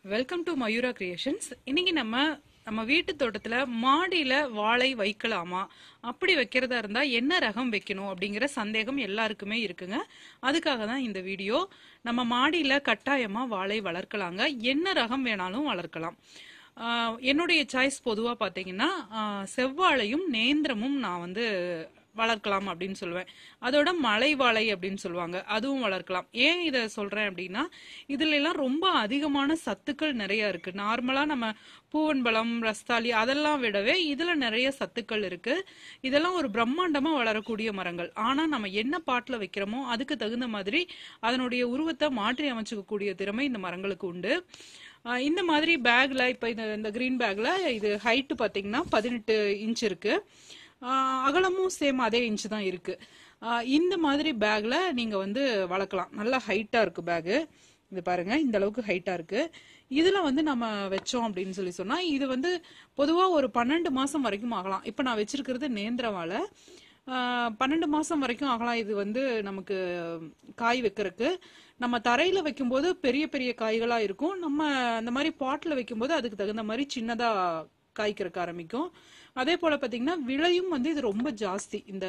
welcome to Mayura creations இன்னைக்கு நம்ம நம்ம வீட்டு தோட்டத்துல மாடியில வாழை வைக்கலாமா அப்படி வைக்கிறதா இருந்தா என்ன ரகம் வைக்கணும் அப்படிங்கிற சந்தேகம் எல்லாருக்குமே இருக்குங்க அதுக்காக தான் இந்த வீடியோ நம்ம மாடியில கட்டாயமா வாழை வளர்க்கலாங்க என்ன ரகம் வேணாலும் வளர்க்கலாம் ஆஹ் என்னுடைய சாய்ஸ் பொதுவா பாத்தீங்கன்னா ஆஹ் செவ்வாழையும் நேந்திரமும் நான் வந்து வளர்க்கலாம் அப்படின்னு சொல்லுவேன் அதோட மலை வாழை அப்படின்னு சொல்லுவாங்க அதுவும் வளர்க்கலாம் ஏன் இதை சொல்றேன் அப்படின்னா இதுல எல்லாம் ரொம்ப அதிகமான சத்துக்கள் நிறைய இருக்கு நார்மலா நம்ம பூவன்பழம் ரஸ்தாலி அதெல்லாம் விடவே இதுல நிறைய சத்துக்கள் இருக்கு இதெல்லாம் ஒரு பிரம்மாண்டமா வளரக்கூடிய மரங்கள் ஆனா நம்ம என்ன பாட்டுல வைக்கிறோமோ அதுக்கு தகுந்த மாதிரி அதனுடைய உருவத்தை மாற்றி அமைச்சுக்கக்கூடிய திறமை இந்த மரங்களுக்கு உண்டு ஆஹ் இந்த மாதிரி பேக்ல இப்ப இந்த இந்த கிரீன் பேக்ல இது ஹைட் பாத்தீங்கன்னா பதினெட்டு இன்ச் இருக்கு ஆஹ் அகலமும் சேம் அதே இன்ச் தான் இருக்கு ஆஹ் இந்த மாதிரி பேக்ல நீங்க வந்து வளர்க்கலாம் நல்லா ஹைட்டா இருக்கு பேகு இது பாருங்க இந்த அளவுக்கு ஹைட்டா இருக்கு இதுல வந்து நம்ம வச்சோம் அப்படின்னு சொல்லி சொன்னா இது வந்து பொதுவா ஒரு பன்னெண்டு மாசம் வரைக்கும் ஆகலாம் இப்ப நான் வச்சிருக்கிறது நேந்திர வாழை ஆஹ் பன்னெண்டு மாசம் வரைக்கும் ஆகலாம் இது வந்து நமக்கு காய் வைக்கிறதுக்கு நம்ம தரையில வைக்கும்போது பெரிய பெரிய காய்களா இருக்கும் நம்ம அந்த மாதிரி பாட்ல வைக்கும்போது அதுக்கு தகுந்த மாதிரி சின்னதா காய்க்கிறக்க ஆரம்பிக்கும் அதே போல பாத்தீங்கன்னா விலையும் வந்து இது ரொம்ப ஜாஸ்தி இந்த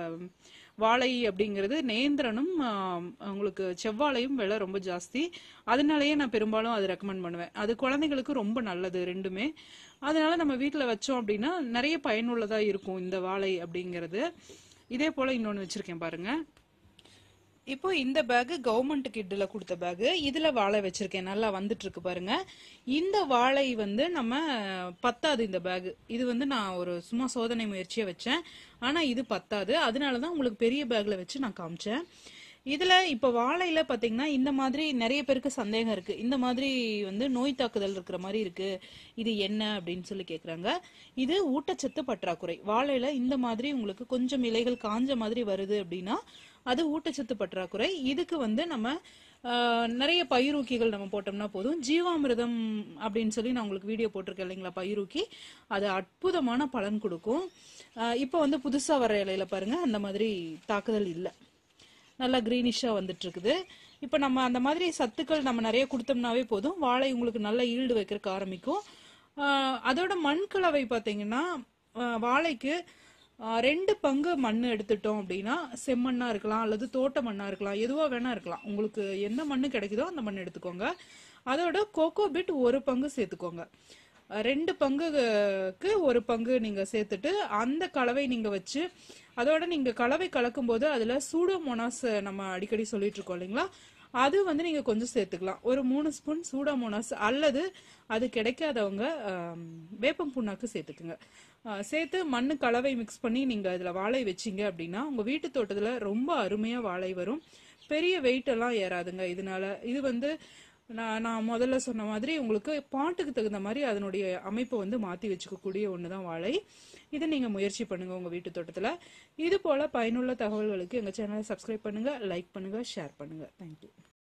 வாழை அப்படிங்கிறது நேந்திரனும் ஆஹ், உங்களுக்கு செவ்வாழையும் விலை ரொம்ப ஜாஸ்தி அதனாலயே நான் பெரும்பாலும் அது ரெக்கமெண்ட் பண்ணுவேன் அது குழந்தைங்களுக்கு ரொம்ப நல்லது ரெண்டுமே அதனால நம்ம வீட்டில் வச்சோம் அப்படின்னா நிறைய பயனுள்ளதா இருக்கும் இந்த வாழை அப்படிங்கிறது இதே போல இன்னொன்று வச்சிருக்கேன் பாருங்க இப்போ இந்த பேக் கவர்மெண்ட் கிட்ல கொடுத்த பேக் இதுல வாழை வச்சிருக்கேன் நல்லா வந்துட்டு இருக்கு பாருங்க இந்த வாழை வந்து நம்ம பத்தாது இந்த பேக் இது வந்து நான் ஒரு சும்மா சோதனை முயற்சியை வச்சேன் ஆனா இது பத்தாது அதனாலதான் உங்களுக்கு பெரிய பேக்ல வச்சு நான் காமிச்சேன் இதுல இப்ப வாழையில பாத்தீங்கன்னா இந்த மாதிரி நிறைய பேருக்கு சந்தேகம் இருக்கு இந்த மாதிரி வந்து நோய் தாக்குதல் இருக்கிற மாதிரி இருக்கு இது என்ன அப்படின்னு சொல்லி கேக்குறாங்க இது ஊட்டச்சத்து பற்றாக்குறை வாழையில இந்த மாதிரி உங்களுக்கு கொஞ்சம் இலைகள் காஞ்ச மாதிரி வருது அப்படின்னா அது ஊட்டச்சத்து பற்றாக்குறை இதுக்கு வந்து நம்ம ஆஹ், நிறைய பயிரூக்கிகள் நம்ம போட்டோம்னா போதும் ஜீவாமிர்தம் அப்படின்னு சொல்லி நான் உங்களுக்கு வீடியோ போட்டிருக்கேன் இல்லைங்களா பயிரூக்கி அது அற்புதமான பலன் கொடுக்கும் ஆஹ், இப்போ வந்து புதுசா வர இலையில பாருங்க அந்த மாதிரி தாக்குதல் இல்லை நல்லா கிரீனிஷா வந்துட்டு இருக்குது இப்போ நம்ம அந்த மாதிரி சத்துக்கள் நம்ம நிறைய கொடுத்தோம்னாவே போதும் வாழை உங்களுக்கு நல்ல ஈல்டு வைக்கிறதுக்கு ஆரம்பிக்கும் ஆஹ் அதோட மண் கலவை பார்த்தீங்கன்னா ஆஹ் வாழைக்கு ஆஹ் ரெண்டு பங்கு மண் எடுத்துட்டோம் அப்படின்னா செம்மண்ணா இருக்கலாம் அல்லது தோட்ட மண்ணா இருக்கலாம் எதுவா வேணா இருக்கலாம் உங்களுக்கு எந்த மண்ணு கிடைக்குதோ அந்த மண் எடுத்துக்கோங்க அதோட கோகோ பிட் ஒரு பங்கு சேர்த்துக்கோங்க அஹ் ரெண்டு பங்குக்கு ஒரு பங்கு நீங்க சேர்த்துட்டு அந்த கலவை நீங்க வச்சு அதோட நீங்க கலவை கலக்கும் போது அதுல சூடோமோனாஸ் நம்ம அடிக்கடி சொல்லிட்டு இருக்கோம் இல்லைங்களா அது வந்து நீங்க கொஞ்சம் சேர்த்துக்கலாம் ஒரு மூணு ஸ்பூன் சூடோமோனாஸ் அல்லது அது கிடைக்காதவங்க ஆம், வேப்பம் புண்ணாக்கு சேர்த்துக்குங்க அஹ் சேர்த்து மண்ணு கலவை மிக்ஸ் பண்ணி நீங்க அதுல வாழை வச்சீங்க அப்படின்னா உங்க வீட்டு தோட்டத்துல ரொம்ப அருமையா வாழை வரும் பெரிய வெயிட் எல்லாம் ஏறாதுங்க இதனால இது வந்து நான் நான் முதல்ல சொன்ன மாதிரி உங்களுக்கு பாட்டுக்கு தகுந்த மாதிரி அதனுடைய அமைப்பை வந்து மாத்தி வச்சுக்கக்கூடிய ஒண்ணுதான் வாழை இதை நீங்க முயற்சி பண்ணுங்க உங்க வீட்டு தோட்டத்துல இது போல பயனுள்ள தகவல்களுக்கு எங்க சேனலை சப்ஸ்கிரைப் பண்ணுங்க லைக் பண்ணுங்க ஷேர் பண்ணுங்க தேங்க்யூ